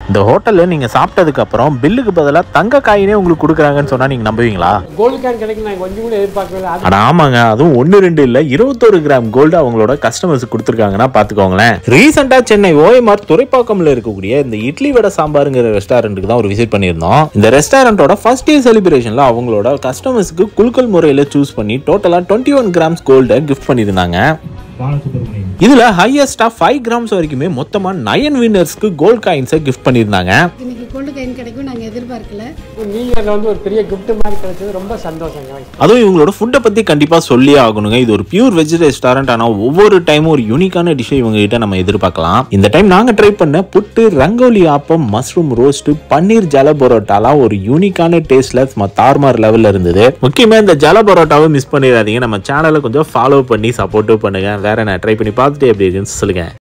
இந்த ஹோட்டல்ல நீங்க சாப்பிட்டதுக்கு அப்புறம் பில்லுக்கு பதிலா தங்க காயினே உங்களுக்கு கொடுக்குறாங்கன்னு சொன்னா நீங்க நம்புவீங்களா கோல்டு காயின் கிடைக்கும் நான் கொஞ்சம் கூட எதிர்பார்க்கவே இல்லை அது ஆனா ஆமாங்க அதுவும் ஒன்னு ரெண்டு இல்ல இருபத்தொரு கிராம் கோல்டு அவங்களோட கஸ்டமர்ஸ் கொடுத்துருக்காங்கன்னா பாத்துக்கோங்களேன் ரீசெண்டா சென்னை ஓஎம்ஆர் துறைப்பாக்கம்ல இருக்கக்கூடிய இந்த இட்லி வடை சாம்பாருங்கிற ரெஸ்டாரண்ட்டுக்கு தான் ஒரு விசிட் பண்ணியிருந்தோம் இந்த ரெஸ்டாரண்டோட ஃபர்ஸ்ட் டே செலிப்ரேஷன்ல அவங்களோட கஸ்டமர்ஸ்க்கு குலுக்கல் முறையில சூஸ் பண்ணி டோட்டலா டுவெண்ட்டி ஒன் கிராம்ஸ் கோல்டை கிஃப்ட் பண்ணியிருந்தாங்க பாலசுப்ரமணியம் இதுல ஹையஸ்டா ஃபைவ் கிராம்ஸ் வரைக்குமே மொத்தமா நயன் வின்னர்ஸ்க்கு கோல்ட் காயின்ஸை கிஃப்ட் பண்ணியிருந்தாங்க இன்னைக்கு கோல்டு காயின் கிடைக்கும் நாங்கள் எதிர்பார்க்கல நீங்க அதில் வந்து ஒரு பெரிய gift மாதிரி கிடைச்சது ரொம்ப சந்தோஷங்க அதுவும் இவங்களோட ஃபுட்டை பத்தி கண்டிப்பா சொல்லியே ஆகணுங்க இது ஒரு பியூர் வெஜ் ரெஸ்டாரண்ட் ஆனா ஒவ்வொரு டைமும் ஒரு யூனிக்கான டிஷ்ஷை இவங்க கிட்ட நம்ம எதிர்பார்க்கலாம் இந்த டைம் நாங்க ட்ரை பண்ண புட்டு ரங்கோலி ஆப்பம் மஷ்ரூம் ரோஸ்ட் பன்னீர் ஜல பரோட்டாலாம் ஒரு யூனிக்கான டேஸ்ட்ல சும்மா தார்மார் லெவல்ல இருந்தது முக்கியமா இந்த ஜல பரோட்டாவை மிஸ் பண்ணிடாதீங்க நம்ம சேனலை கொஞ்சம் ஃபாலோ பண்ணி சப்போர்ட்டும் பண்ணுங்க வேற நான் ட்ரை பண்ணி பார்த்துட்டு எப்படி இருக்குன்னு சொல்லுங்க